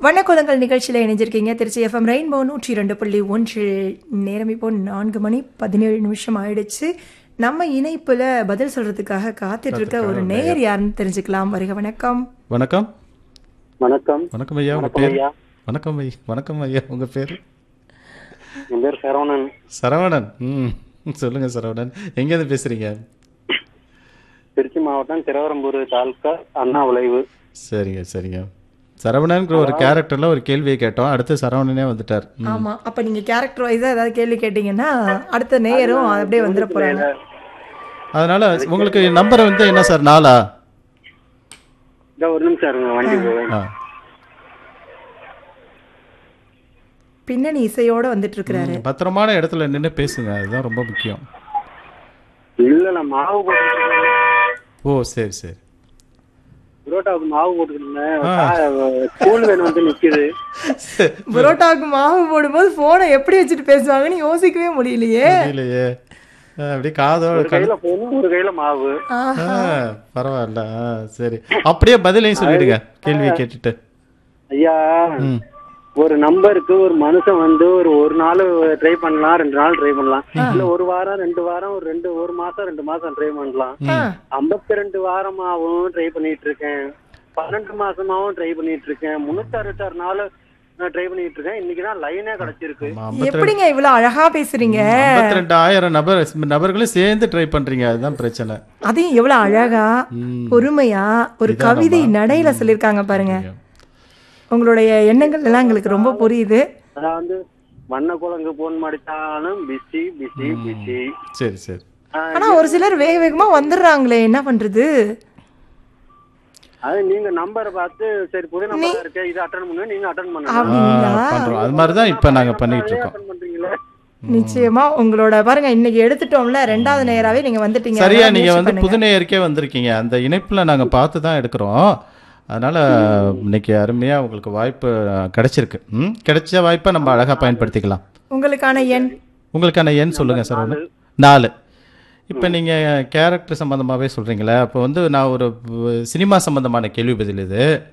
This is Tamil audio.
வண்ணக்குதங்கள் நிகழ்ச்சியில் இணைஞ்சிருக்கீங்க திருச்சி எஃப்எம் ரெயின்போ நூற்றி இரண்டு புள்ளி ஒன்றில் நேரம் இப்போ நான்கு மணி பதினேழு நிமிஷம் ஆயிடுச்சு நம்ம இணைப்புல பதில் சொல்றதுக்காக காத்துட்டு இருக்க ஒரு நேயர் யாருன்னு தெரிஞ்சுக்கலாம் வருக வணக்கம் வணக்கம் வணக்கம் வணக்கம் ஐயா உங்க வணக்கம் பேர் ஐயா வணக்கம் ஐயா வணக்கம் ஐயா உங்க பேர் என் பேர் சரவணன் சரவணன் ம் சொல்லுங்க சரவணன் எங்கேருந்து பேசுறீங்க திருச்சி மாவட்டம் திருவரம்பூர் தாலுக்கா அண்ணா விளைவு சரிங்க சரிங்க சரவணன்கிற ஒரு கேரக்டர்ல ஒரு கேள்வியை கேட்டோம் அடுத்து சரவணனே வந்துட்டார் ம். ஆமா அப்ப நீங்க கேரக்டர் வைஸா ஏதாவது கேள்வி கேட்டீங்கன்னா அடுத்த நேயரும் அப்படியே வந்துட போறாங்க அதனால உங்களுக்கு நம்பர் வந்து என்ன சார் நாலா இந்த ஒரு நிமிஷம் இருங்க வண்டி போய் ஆ பின்னணி இசையோட வந்துட்டு இருக்கிறாரு ம், பத்திரமான இடத்துல நின்று பேசுங்க அதுதான் ரொம்ப முக்கியம் இல்ல நான் மாவு போட்டுருக்கேன் ஓ சரி சரி புரோட்டாவுக்கு மாவு போட்டுருந்தேன் ஸ்கூல் வேணும் வந்து நிக்குது புரோட்டாவுக்கு மாவு போடும்போது போனை எப்படி வச்சுட்டு பேசுவாங்கன்னு யோசிக்கவே முடியலையே இல்லையே ஆ, அப்படியே காதோட ஒரு கையில போகணும் ஒரு கையில மாவு ஆ, ஆ, பரவாயில்ல ஆ, சரி அப்படியே பதிலையும் சொல்லிடுங்க கேள்வியை கேட்டுட்டு ஐயா ம் ஒரு நம்பருக்கு ஒரு மனுஷன் வந்து ஒரு ஒரு நாள் ட்ரை பண்ணலாம் ரெண்டு நாள் ட்ரை பண்ணலாம் இல்ல ஒரு வாரம் ரெண்டு வாரம் ஒரு ரெண்டு ஒரு மாசம் ரெண்டு மாசம் ட்ரை பண்ணலாம் ஆ. ஐம்பத்தி ரெண்டு வாரமாவும் ட்ரை பண்ணிட்டு இருக்கேன் பன்னெண்டு மாசமாவும் ட்ரை பண்ணிட்டு இருக்கேன் முன்னூத்தி அறுபத்தாறு நாள் ட்ரை பண்ணிட்டு இருக்கேன் இன்னைக்கு தான் லைனே கிடைச்சிருக்கு ஆமா, ஐம்பத்தி எப்படிங்க இவ்வளவு அழகா பேசுறீங்க ஐம்பத்தி ரெண்டாயிரம் நபர் நபர்களும் சேர்ந்து ட்ரை பண்றீங்க அதுதான் பிரச்சனை அதையும் எவ்வளவு அழகா ம். பொறுமையா ஒரு கவிதை நடையில சொல்லிருக்காங்க பாருங்க உங்களுடைய எண்ணங்கள் எல்லாம் எங்களுக்கு ரொம்ப புரியுது அதான் வந்து வண்ண குழங்கு போன் மடித்தாலும் பிஸி பிஸி பிஸி சரி சரி ஆனா ஒரு சிலர் வேக வேகமா வந்துடுறாங்களே என்ன பண்றது அது நீங்க நம்பரை பார்த்து சரி புது நம்பர் இருக்கு இது அட்டன் பண்ணுங்க நீங்க அட்டன் பண்ணுங்க அப்படிங்களா ஆ, பண்றோம் அது மாதிரி தான் இப்போ நாங்க பண்ணிட்டு இருக்கோம் அட்டன் பண்றீங்களே நிச்சயமா உங்களோட பாருங்க இன்னைக்கு எடுத்துட்டோம்ல ரெண்டாவது நேராவே நீங்க வந்துட்டீங்க சரியா அதனால நீங்க முயற்சி வந்து பண்ணுங்க. புது நேயருக்கே வந்திருக்கீங்க அந்த இணைப்புல நாங்க பார்த்து தான் எடுக்கிறோம் அதனால இன்னைக்கு அருமையா உங்களுக்கு வாய்ப்பு அஹ், கிடைச்சிருக்கு ம் கிடைச்ச வாய்ப்பை நம்ம அழகா பயன்படுத்திக்கலாம் உங்களுக்கான எண் உங்களுக்கான எண் சொல்லுங்க சார் ஒன்று நாலு இப்போ நீங்கள் கேரக்டர் சம்மந்தமாகவே சொல்கிறீங்களே அப்போ வந்து நான் ஒரு அஹ், சினிமா சம்மந்தமான கேள்வி பதில் இது